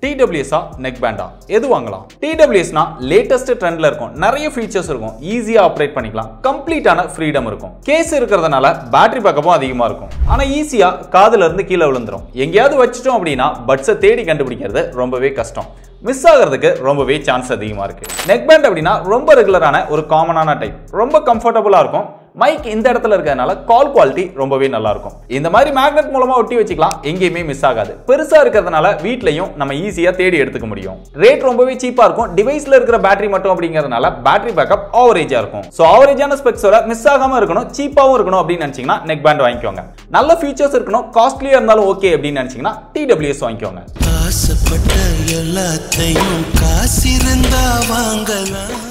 டிடபிள்யூஎஸ்ஆ neck பேண்டா எது வாங்கலாம் டிடபிள்யூஎஸ்னா latest ட்ரெண்ட்ல இருக்கும் நிறைய ஃபீச்சர்ஸ் இருக்கும் ஈஸியா ஆப்ரேட் பண்ணிக்கலாம் கம்ப்ளீட்டான ஃப்ரீடம் இருக்கும் கேஸ் இருக்கிறதுனால பேட்டரி பேக்கப்பும் அதிகமா இருக்கும் ஆனா ஈஸியா காதுல இருந்து கீழே விழுந்துரும் எங்கேயாவது வச்சிட்டோம் அப்படின்னா பட்ஸை தேடி கண்டுபிடிக்கிறது ரொம்பவே கஷ்டம் மிஸ் ஆகிறதுக்கு ரொம்பவே சான்ஸ் அதிகமா இருக்கு நெக் பேண்ட் அப்படின்னா ரொம்ப ரெகுலரான ஒரு காமனான டைப் ரொம்ப கம்ஃபர்டபுளா இருக்கும் மைக் இந்த இடத்துல இருக்கிறதுனால கால் குவாலிட்டி ரொம்பவே நல்லா இருக்கும் இந்த மாதிரி மேக்னெட் மூலமா ஒட்டி வச்சுக்கலாம் எங்கேயுமே மிஸ் ஆகாது பெருசா இருக்கிறதுனால வீட்லயும் நம்ம ஈஸியா தேடி எடுத்துக்க முடியும் ரேட் ரொம்பவே சீப்பா இருக்கும் டிவைஸ்ல இருக்கிற பேட்டரி மட்டும் அப்படிங்கிறதுனால பேட்டரி பேக்கப் ஆவரேஜா இருக்கும் ஸோ ஆவரேஜான ஸ்பெக்ஸோட மிஸ் ஆகாம இருக்கணும் சீப்பாவும் இருக்கணும் அப்படின்னு நினைச்சீங்கன்னா நெக் பேண்ட் வாங்கிக்கோங்க நல்ல ஃபீச்சர்ஸ் இருக்கணும் காஸ்ட்லியா இருந்தாலும் ஓகே அப்படின்னு நினைச்சீங்கன்னா டிடபிள்யூஎஸ் வாங்கிக்கோங்க ஆசைப்பட்ட எல்லாத்தையும் காசிருந்தா வாங்கலாம்